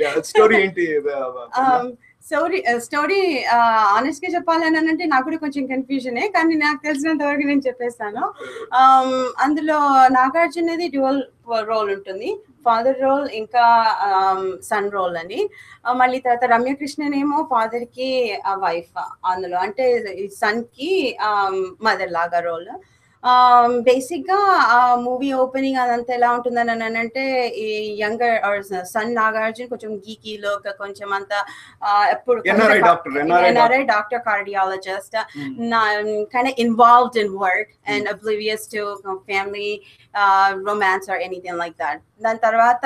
Story ఏంటి uh, story story honest గా చెప్పాలని అంటే నాకు కూడా కొంచెం కన్ఫ్యూజనే కానీ నాకు తెలిసినంత వరకు నేను చెప్పేస్తాను Um, అందులో నాగార్జున అనేది డ్యువల్ రోల్ ఉంటుంది ఫాదర్ రోల్ ఇంకా సన్ రోల్ అని ఆ, మళ్ళీ తర్వాత రమ్యకృష్ణన్ ఏమో ఫాదర్ కి వైఫ్ అందులో అంటే సన్ కి మదర్ లాగా రోల్ బేసిక్ గా ఆ మూవీ ఓపెనింగ్ అదంతా ఎలా ఉంటుందని అని అంటే ఈ యంగర్ సన్ నాగార్జున కొంచెం గీకీ లో కొంచెం అంత ఆ, ఎప్పుడు NRI doctor, NRI NRI doctor cardiologist kind of involved in work and oblivious to uh, family uh, romance or anything like that. దాని తర్వాత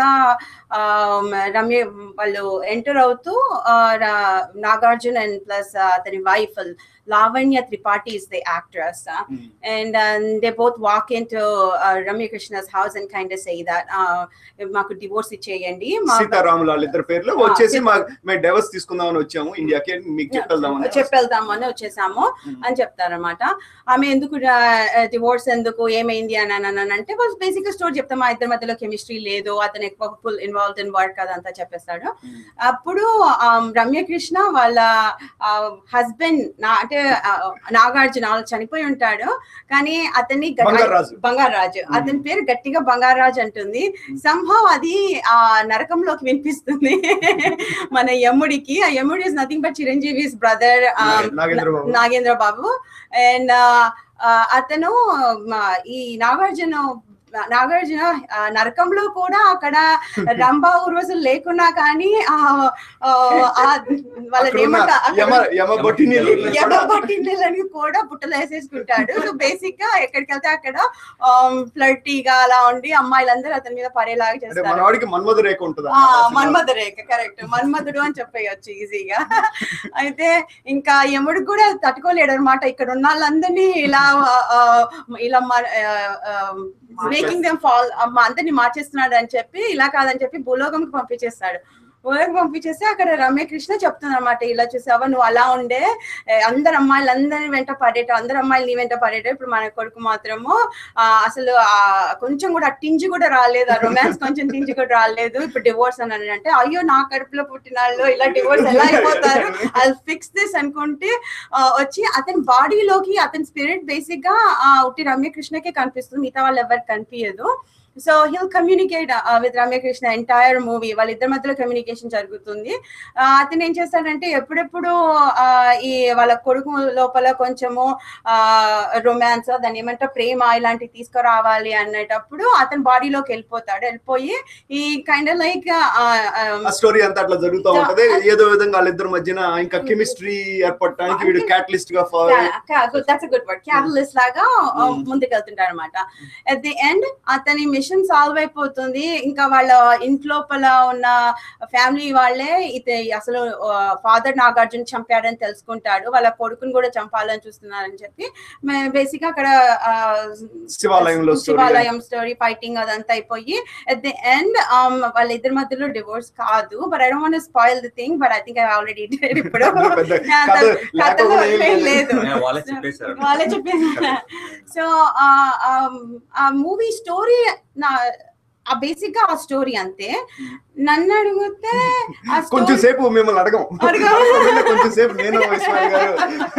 um, రమ్య వాళ్ళు ఎంటర్ అవుతూ uh, రా- నాగార్జున అండ్ ప్లస్ అతని wife Lavanya Tripathi is the actress and they both walk into Ramya Krishna's house and kind say that మాకు divorce ఇచ్చేయండి మా సీతారాములు వాళ్ళ ఇద్దరు పేర్లు ఆ, వచ్చేసి చెప్పు. మా మేము డైవర్స్ తీసుకుందామని వచ్చాము ఇండియాకి మీకు చెప్పేద్దామని చెప్పెళ్దాము అని వచ్చేసాము Hmm. అని చెప్తారనమాట ఆమె ఎందుకు డివోర్స్ ఎందుకు ఏమైంది అని అని అని అంటే బస్ బేసిక్ స్టోరీ చెప్తాం మా ఇద్దరి మధ్యలో కెమిస్ట్రీ లేదు అతను ఎక్కువ ఫుల్ ఇన్వాల్వ్ ఇన్ వర్క్ అదంతా చెప్పేస్తాడు Hmm. అప్పుడు ఆమ్, రమ్యకృష్ణ వాళ్ళ హస్బెండ్ నా అంటే ఆ, నాగార్జున వాళ్ళు చనిపోయి ఉంటాడు కానీ అతన్ని గ- బంగారాజు. బంగారాజు Hmm. అతని పేరు గట్టిగా బంగారాజు అంటుంది సంభవ్ అది ఆ నరకంలోకి వినిపిస్తుంది మన యముడికి ఆ యముడి is nothing but Chiranjeevi's brother Nagendra Babu Nagendra Babu and అతను మ, ఈ నాగార్జున నాగార్జున ఆ, నరకంలో కూడా అక్కడ రంభా ఉర్వశులు లేకున్నా కానీ ఆ, ఆ, ఆ, వాళ్ళని అక్కడున్న ఏమంటా యమ యమ బొట్టి నీళ్ళు ఎవరి కూడా బుట్టలు వేసేసుకుంటాడు సో బేసిక్ గా ఎక్కడికి వెళ్తే అక్కడ ఫ్లర్టీగా అలా ఉండి అమ్మాయిలందరూ అతని మీద పడేలాగా అంటే చేస్తారు మనవాడికి మన్మధ రేఖ ఉంటుంది ఆ, మన్మథ రేఖ కరెక్ట్ మన్మధుడు అని చెప్పేయచ్చు ఈజీగా అయితే ఇంకా యముడు కూడా తట్టుకోలేడు అనమాట ఇక్కడ ఉన్న వాళ్ళందరినీ ఇలా ఆ, ఇలా మేకింగ్ దెమ్ ఫాల్ అందరినీ మార్చేస్తున్నాడు అని చెప్పి ఇలా కాదని చెప్పి భూలోకంకి పంపించేస్తాడు భూలోకి పంపించేస్తే అక్కడ రమ్యకృష్ణ చెప్తుంది అనమాట ఇలా చూసావా నువ్వు అలా ఉండే ఏ, అందరు అమ్మాయిలు అందరి వెంట పడేట అందరు అమ్మాయిలు నీ వెంట పడేట ఇప్పుడు మన కొడుకు మాత్రము ఆ, అసలు ఆ కొంచెం కూడా టింజి కూడా రాలేదు ఆ రొమాన్స్ కొంచెం టింజి కూడా రాలేదు ఇప్పుడు డివోర్స్ అని అంటే అయ్యో నా కడుపులో పుట్టిన వాళ్ళు ఇలా డివోర్స్ ఎలా అయిపోతారు అది ఫిక్స్ దిస్ అనుకుంటే ఆ, వచ్చి అతని బాడీలోకి అతని స్పిరిట్ బేసిక్ గా ఆ, ఉట్టి రమ్యకృష్ణకే కనిపిస్తుంది మిగతా వాళ్ళు ఎవరికి కనిపించదు so he'll communicate with Ramya Krishna entire movie వాళ్ళిద్దరి మధ్యలో కమ్యూనికేషన్ జరుగుతుంది ఆ, అతను ఏం చేస్తాడంటే ఎప్పుడెప్పుడు ఆ, ఈ వాళ్ళ కొడుకు లోపల కొంచెము రొమాన్స్ దాన్ని ఏమంటారు ప్రేమ ఇలాంటివి తీసుకురావాలి అనేటప్పుడు అతని బాడీలోకి వెళ్ళిపోతాడు వెళ్ళిపోయి ఈ కైండ్ లైక్ ఆ స్టోరీ అంతా అట్లా జరుగుతూ ఉంటది ఏదో విధంగా వాళ్ళిద్దరి మధ్యన ఇంకా కెమిస్ట్రీ ఏర్పడటానికి వీడు క్యాటలిస్ట్ గా దట్స్ గుడ్ వర్డ్ క్యాటలిస్ట్ లాగా ఆ, Mm. ముందుకెళ్తుంటాడు అనమాట అట్ ది ఎండ్ అతని మిషన్ సాల్వ్ అయిపోతుంది ఇంకా వాళ్ళ ఇంట్లోపల ఉన్న ఫ్యామిలీ వాళ్ళే ఇత అసలు ఫాదర్ నాగార్జున చంపాడని తెలుసుకుంటాడు వాళ్ళ కొడుకుని కూడా చంపాలని చూస్తున్నారని చెప్పి బేసిక్ గా అక్కడ ఆ, శివాలయంలో story. శివాలయం స్టోరీ ఫైటింగ్ అదంతా అయిపోయి అట్ ది ఎండ్ వాళ్ళ ఇద్దరి మధ్యలో డివోర్స్ కాదు but I don't want spoil the thing but I think I already ఇప్పుడు పెద్ద కథ- కథ కథలో లేకుండా ఏం ఏం లేదు. లేదు వాళ్ళే చెప్పేశారు వాళ్ళే చెప్పేసారు సో ఆ మూవీ స్టోరీ నా ఆ బేసిక్ గా ఆ స్టోరీ అంతే నన్ను అడిగితే ఆ కొంచెం story- సేపు మిమ్మల్ని అడగం అడగం. కొంచెం సేపు నేను ఇస్మాయిల్ గారు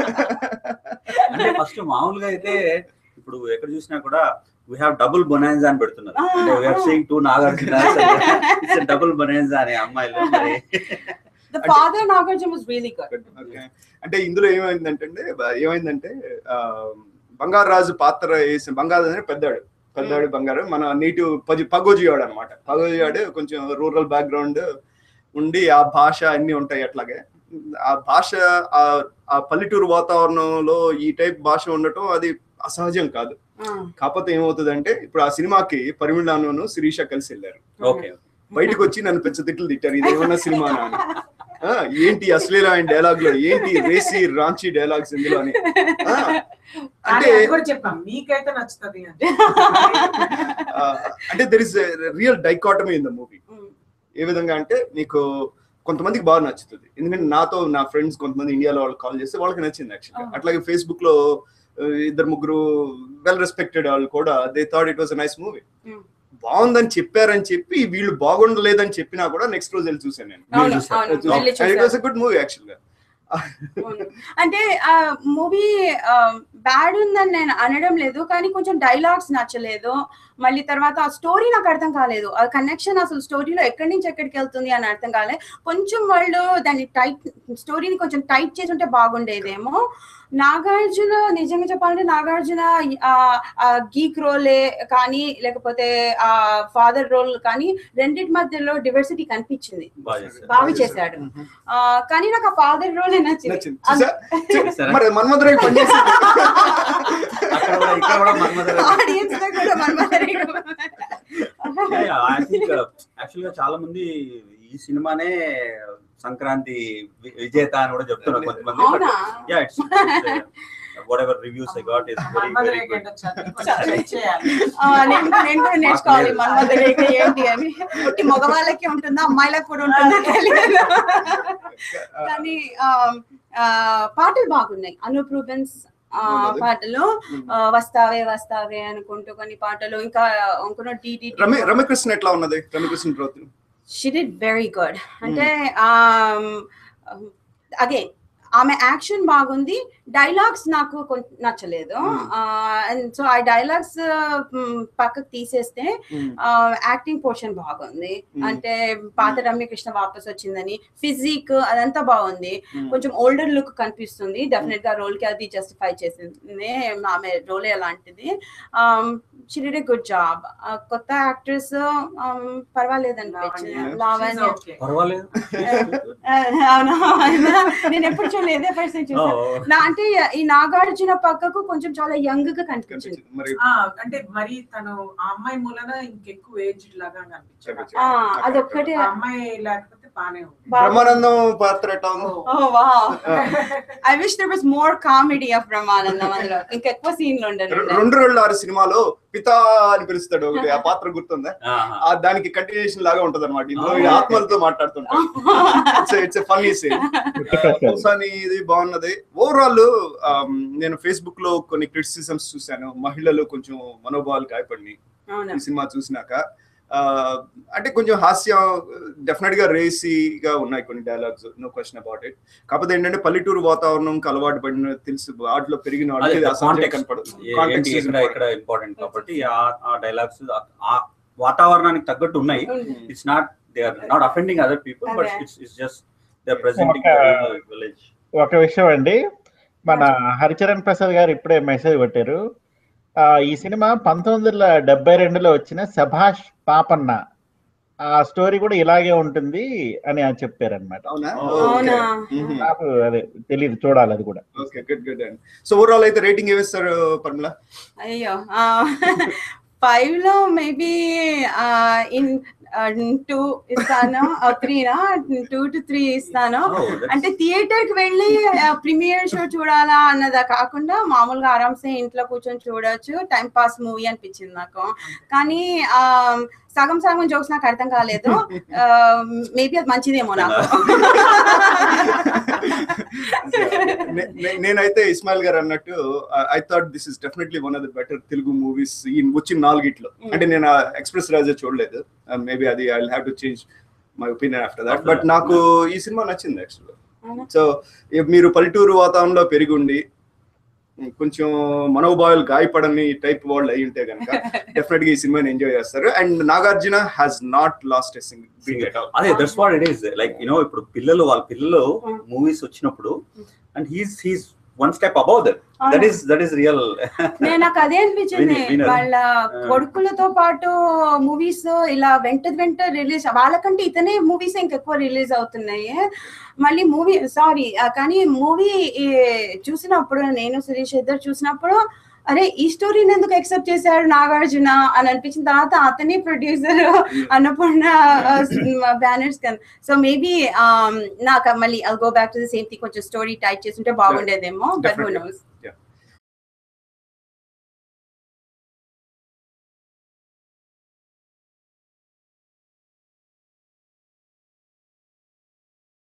అంటే ఫస్ట్ మామూలుగా అయితే ఇప్పుడు ఎక్కడ చూసినా కూడా వీ హావ్ డబుల్ బొనాన్జా అని పెడుతున్నారు Ah, అంటే we're ah. Seeing two Nagarjuna double bonanza అనే అమ్మాయిలు మరి the father Nagarjuna was really good Okay. అంటే ఇందులో ఏమైందంటే అండి, బ- ఏమైందంటే ఆ, బంగారు రాజు పాత్ర వేసిన బంగారు రాజు పెద్దాడు పెద్దాడు బంగారు మన నీటు పది పగోజియాడు అనమాట పగోజియాడు కొంచెం రూరల్ బ్యాక్గ్రౌండ్ ఉండి ఆ భాష అన్ని ఉంటాయి అట్లాగే ఆ భాష ఆ ఆ పల్లెటూరు వాతావరణంలో ఈ టైప్ భాష ఉండటం అది అసహజం కాదు Ah, కాకపోతే ఏమవుతుందంటే ఇప్పుడు ఆ సినిమాకి పరిమిళాను శిరీష కలిసి వెళ్ళారు ఓకే బయటకు వచ్చి నన్ను పెద్ద తిట్లు తిట్టారు ఇది ఏమన్నా సినిమా అని ఆ, ఏంటి అశ్లీలమైన డైలాగ్ లో ఏంటి రేసి రాంచి డైలాగ్స్ ఇందులో అని ఆ, అంటే అంటే అది కూడా చెప్పాం మీకైతే నచ్చుతుంది అని ఆ, అంటే there is real dichotomy in the movie Mm. ఏ విధంగా అంటే నీకు కొంతమందికి బాగా నచ్చుతుంది ఎందుకంటే నాతో నా ఫ్రెండ్స్ కొంతమంది ఇండియాలో వాళ్ళు కాల్ చేస్తే వాళ్ళకి నచ్చింది యాక్చువల్గా Oh. అట్లాగే ఫేస్బుక్ లో ఆ, ఇద్దరు ముగ్గురు వెల్ రెస్పెక్టెడ్ వాళ్ళు కూడా they thought it was nice movie Mm. బాగుందని చెప్పారని చెప్పి వీళ్ళు బాగుండలేదని చెప్పినా కూడా నెక్స్ట్ రోజు వెళ్ళి చూసాను నేను అవును చూసారు. అవును వెళ్ళి ఇట్ చూసాను. వాస్ గుడ్ మూవీ యాక్చువల్ గా అవును. అంటే ఆ మూవీ బ్యాడ్ ఉందని నేను అనడం లేదు కానీ కొంచెం డైలాగ్స్ నచ్చలేదు మళ్ళీ తర్వాత ఆ స్టోరీ నాకు అర్థం కాలేదు ఆ కనెక్షన్ అసలు స్టోరీలో ఎక్కడి నుంచి ఎక్కడికి వెళ్తుంది అని అర్థం కాలేదు కొంచెం వాళ్ళు దాన్ని టైట్ స్టోరీని కొంచెం టైట్ చేసి ఉంటే బాగుండేదేమో నాగార్జున నిజంగా చెప్పాలంటే నాగార్జున ఆ గీక్ రోలే కానీ లేకపోతే ఆ ఫాదర్ రోల్ కానీ రెండింటి మధ్యలో డివర్సిటీ కనిపించింది బాగా చేశారు. బాగా చేశాడు ఆ, కానీ నాకు ఆ ఫాదర్ రోలే నచ్చింది నచ్చింది చూసా? చూసారా? మరి మన్మధురై పనిచేసింది అక్కడ కూడా ఇక్కడ కూడా మన్మధురై. ఆడియన్స్ లో కూడా మన్మథురై ఐ థింక్ యాక్చువల్ గా చాలా మంది ఈ సినిమానే సంక్రాంతి వి- విజేత అని కూడా చెప్తున్నారు కొంతమంది అవునా yeah it's whatever reviews I got is very very good ఆ, నేను నేను కూడా నేర్చుకోవాలి మన్మథురై ఏంటి అని పుట్టి మగవాళ్ళకి ఉంటుందా అమ్మాయిలకు కూడా ఉంటుందా తెలియదు కానీ ఆ, ఆ, పాటలు బాగున్నాయి అనూప్ రూబెన్స్ ఆ, అవునది. పాటలు ఆ, వస్తావే వస్తావే అనుకుంటూ కొన్ని పాటలు ఇంకా ఇంకొన డిడి రమ్య రమ్యకృష్ణ ఎట్లా ఉన్నది Ramya Krishna growth she did very good అంటే అగైన్ ఆమె యాక్షన్ బాగుంది డైలాగ్స్ నాకు కొంచెం నచ్చలేదు Hmm. అండ్ సో ఆ డైలాగ్స్ పక్కకు తీసేస్తే యాక్టింగ్ పోర్షన్ బాగుంది Hmm. అంటే పాత రమ్యకృష్ణ వాపస్ వచ్చిందని ఫిజిక్ అదంతా బాగుంది కొంచెం ఓల్డర్ లుక్ కనిపిస్తుంది డెఫినెట్ గా రోల్ కి అది జస్టిఫై చేసింది ఆమె రోల్ అలాంటిది she did a good job కొత్త యాక్ట్రెస్ పర్వాలేదు అనిపించింది లావణ్య. లావణ్య పర్వాలేదు అవునా నేను ఎప్పుడు చూడలేదు ఫస్ట్ చూసాను నా అంటే ఈ నాగార్జున పక్కకు కొంచెం చాలా యంగ్ గా కనిపించింది కనిపించింది మరి అంటే మరి తను ఆ అమ్మాయి మూలన ఇంకెక్కువ ఏజ్ లాగా కనిపించాడు ఆ, అదొక్కటే ఆ అమ్మాయి లేకపోతే బానే ఉంది బ్రహ్మానందం పాత్ర ఎట్లా ఉంది oh wow I wish there was more comedy of Brahmanandam అందులో ఇంకా ఎక్కువ సీన్లు రె- ఉండను రెండు రెండు ఆరు సినిమాలో పితా అని పిలుస్తాడు ఒకటి ఆ పాత్ర గుర్తుందా ఆ దానికి కంటిన్యూషన్ లాగా ఉంటది అనమాట ఇందులో వీడు ఆత్మలతో మాట్లాడుతుంటాడు ఇట్స్ ఫన్నీ సీన్ అని ఇది బాగున్నది ఓవరాల్ నేను ఫేస్బుక్ లో కొన్ని క్రిటిసిజమ్స్ చూశాను మహిళలు కొంచెం మనోభావాలు గాయపడినాయి అవునా ఈ సినిమా చూసినాక ఆ, అంటే కొంచెం హాస్యం డెఫినెట్ గా రేసీగా ఉన్నాయి కొన్ని dialogues no question about it కాకపోతే ఏంటంటే పల్లెటూరు వాతావరణం అలవాటు పడిన తెలుసు వాటిలో పెరిగిన వాళ్ళకి ఇది అసహజంగా కనపడదు Context is ఇక్కడ important. ఇక్కడ ఇంపార్టెంట్ కాబట్టి ఆ- ఆ డైలాగ్స్ ఆ వాతావరణానికి తగ్గట్టు ఉన్నాయి it's not they are not offending other people but Okay. It's it's just they are presenting ఒక- విలేజ్ ఒక విషయం అండి మన హరిచరణ్ ప్రసాద్ గారు ఇప్పుడే మెసేజ్ పెట్టారు ఆ, ఈ సినిమా పంతొమ్మిది వందల డెబ్బై రెండులో వచ్చిన సభాష్ పాపన్న ఆ స్టోరీ కూడా ఇలాగే ఉంటుంది అని ఆయన చెప్పారనమాట అవునా అవునా నాకు అదే తెలియదు చూడాలి అది కూడా ఓకే గుడ్ గుడ్ అండి సో ఓవరాల్ అయితే రేటింగ్ ఏమిస్తారు పర్మిల అయ్యో ఫైవ్ లో మేబీ ఇన్ టూ ఇస్తాను త్రీనా టూ టు త్రీ ఇస్తాను అంటే థియేటర్ కి వెళ్ళి ప్రీమియర్ షో చూడాలా అన్నదా కాకుండా మామూలుగా ఆరామ్సే ఇంట్లో కూర్చొని చూడొచ్చు టైం పాస్ మూవీ అనిపించింది నాకు కానీ ఆ సగం సగం జోక్స్ నాకు అర్థం కాలేదు మేబీ అది మంచిదేమో నాకు నే- నే- నేనైతే ఇస్మాయిల్ గారు అన్నట్టు I thought this is definitely one of the better Telugu movies ఈ వచ్చిన నాలుగిట్లో Mm. అంటే నేను ఎక్స్ప్రెస్ రాజా చూడలేదు మేబీ అది I have to change my opinion after that After but that. నాకు ఈ సినిమా నచ్చింది యాక్చువల్గా అవునా? సో మీరు పల్లెటూరు వాతావరణంలో పెరిగి ఉండి కొంచెం మనోభావాలు గాయపడని టైప్ వాళ్ళు అయి ఉంటే కనుక డెఫినెట్ గా ఈ సినిమాని ఎంజాయ్ చేస్తారు and Nagarjuna has not lost a single at all అదే that's what it is like you know ఇప్పుడు పిల్లలు వాళ్ళ పిల్లలు Mm. మూవీస్ వచ్చినప్పుడు and he's he's one step above that that is that is real నేను నాకు అదే అనిపించింది విని- వినరు. వాళ్ళ కొడుకులతో పాటు మూవీస్ ఇలా వెంట వెంట రిలీజ్ వాళ్ళకంటే ఇతనే మూవీస్ ఇంకెక్కువ రిలీజ్ అవుతున్నాయి మళ్ళీ మూవీ సారీ కానీ మూవీ చూసినప్పుడు నేను సురేష్ ఇద్దరు చూసినప్పుడు అరే ఈ స్టోరీని ఎందుకు ఎక్సెప్ట్ చేశాడు నాగార్జున అని అనిపించిన తర్వాత అతనే ప్రొడ్యూసర్ అన్నపూర్ణ బ్యానర్స్ కన్ సో మేబీ నాకు మళ్ళీ I go back to the same thing కొంచెం స్టోరీ టైప్ చేస్తుంటే బాగుండేదేమో but who Definitely. Knows Yeah.